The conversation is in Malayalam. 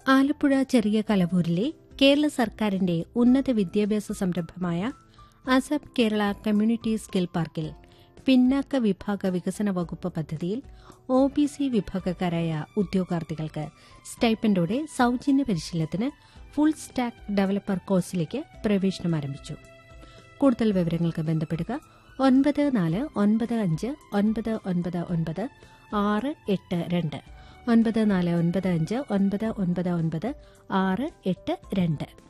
ആലപ്പുഴ ചെറിയ കലവൂരിലെ കേരള സർക്കാരിന്റെ ഉന്നത വിദ്യാഭ്യാസ സംരംഭമായ അസബ് കേരള കമ്മ്യൂണിറ്റി സ്കിൽ പാർക്കിൽ പിന്നാക്ക വിഭാഗ വികസന വകുപ്പ് പദ്ധതിയിൽ ഒ ബി സി വിഭാഗക്കാരായ ഉദ്യോഗാർത്ഥികൾക്ക് സ്റ്റൈപ്പൻഡോടെ സൌജന്യ പരിശീലനത്തിന് ഫുൾ സ്റ്റാക്ക് ഡെവലപ്പർ കോഴ്സിലേക്ക് പ്രവേശനം ആരംഭിച്ചു കൂടുതൽ വിവരങ്ങൾക്ക് ബന്ധപ്പെടുക ഒൻപത് നാല് ഒൻപത് അഞ്ച് ഒൻപത് ഒൻപത് ഒൻപത് ആറ് എട്ട് രണ്ട് ഒൻപത് നാല് ഒൻപത് അഞ്ച് ഒൻപത് ഒൻപത് ഒൻപത് ആറ് എട്ട് രണ്ട്